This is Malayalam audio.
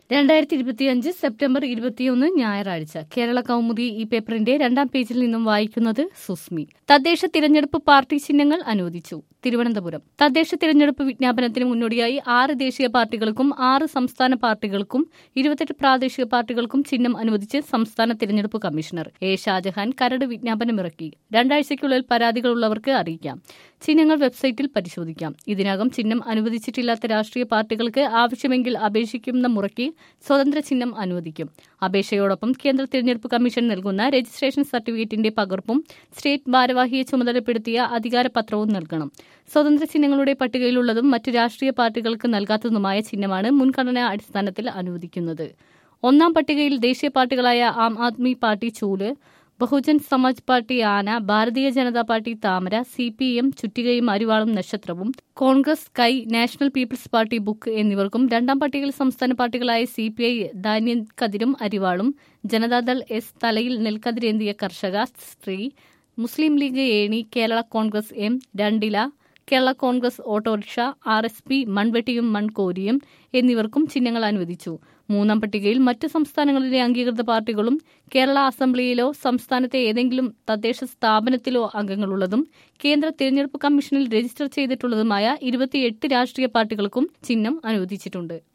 രണ്ടായിരത്തി ഇരുപത്തിയഞ്ച് സെപ്റ്റംബർ ഇരുപത്തിയൊന്ന് ഞായറാഴ്ച കേരള കൗമുദി ഈ പേപ്പറിന്റെ രണ്ടാം പേജിൽ നിന്നും വായിക്കുന്നത് സുസ്മി തദ്ദേശ തിരഞ്ഞെടുപ്പ് പാർട്ടി ചിഹ്നങ്ങൾ അനുവദിച്ചു തിരുവനന്തപുരം തദ്ദേശ തിരഞ്ഞെടുപ്പ് വിജ്ഞാപനത്തിന് മുന്നോടിയായി ആറ് ദേശീയ പാർട്ടികൾക്കും ആറ് സംസ്ഥാന പാർട്ടികൾക്കും ഇരുപത്തെട്ട് പ്രാദേശിക പാർട്ടികൾക്കും ചിഹ്നം അനുവദിച്ച് സംസ്ഥാന തിരഞ്ഞെടുപ്പ് കമ്മീഷണർ എ ഷാജഹാൻ കരട് വിജ്ഞാപനമിറക്കി രണ്ടാഴ്ചയ്ക്കുള്ളിൽ പരാതികളുള്ളവർക്ക് അറിയിക്കാം ചിഹ്നങ്ങൾ വെബ്സൈറ്റിൽ പരിശോധിക്കാം ഇതിനകം ചിഹ്നം അനുവദിച്ചിട്ടില്ലാത്ത രാഷ്ട്രീയ പാർട്ടികൾക്ക് ആവശ്യമെങ്കിൽ അപേക്ഷിക്കുന്ന മുറയ്ക്ക് സ്വതന്ത്ര ചിഹ്നം അനുവദിക്കും അപേക്ഷയോടൊപ്പം കേന്ദ്ര തിരഞ്ഞെടുപ്പ് കമ്മീഷൻ നൽകുന്ന രജിസ്ട്രേഷൻ സർട്ടിഫിക്കറ്റിന്റെ പകർപ്പും സ്റ്റേറ്റ് ഭാരവാഹിയെ ചുമതലപ്പെടുത്തിയ അധികാരപത്രവും നൽകണം സ്വതന്ത്ര ചിഹ്നങ്ങളുടെ പട്ടികയിലുള്ളതും മറ്റ് രാഷ്ട്രീയ പാർട്ടികൾക്ക് നൽകാത്തതുമായ ചിഹ്നമാണ് മുൻഗണനാ അടിസ്ഥാനത്തിൽ അനുവദിക്കുന്നത് ഒന്നാം പട്ടികയിൽ ദേശീയ പാർട്ടികളായ ആം ആദ്മി പാർട്ടി ചൂല് ബഹുജൻ സമാജ് പാർട്ടി ആന ഭാരതീയ ജനതാ പാർട്ടി താമര സി പി എം ചുറ്റികയും അരിവാളും നക്ഷത്രവും കോൺഗ്രസ് കൈ നാഷണൽ പീപ്പിൾസ് പാർട്ടി ബുക്ക് എന്നിവർക്കും രണ്ടാം പട്ടികയിൽ സംസ്ഥാന പാർട്ടികളായ സി പി ഐ ധാന്യം കതിരും അരിവാളും ജനതാദൾ എസ് തലയിൽ നെൽക്കതിരേന്തിയ കർഷക സ്ത്രീ മുസ്ലിം ലീഗ് ഏണി കേരള കോൺഗ്രസ് എം രണ്ടില Kerala Congress autorickshaw R S P മൺവെട്ടിയും മൺകോരിയും എന്നിവർക്കും ചിഹ്നങ്ങൾ അനുവദിച്ചു മൂന്നാം പട്ടികയിൽ മറ്റ് സംസ്ഥാനങ്ങളിലെ അംഗീകൃത പാർട്ടികളും കേരള അസംബ്ലിയിലോ സംസ്ഥാനത്തെ ഏതെങ്കിലും തദ്ദേശ സ്ഥാപനത്തിലോ അംഗങ്ങളുള്ളതും കേന്ദ്ര തിരഞ്ഞെടുപ്പ് കമ്മീഷനിൽ രജിസ്റ്റർ ചെയ്തിട്ടുള്ളതുമായ ഇരുപത്തിയെട്ട് രാഷ്ട്രീയ പാർട്ടികൾക്കും ചിഹ്നം അനുവദിച്ചിട്ടുണ്ട്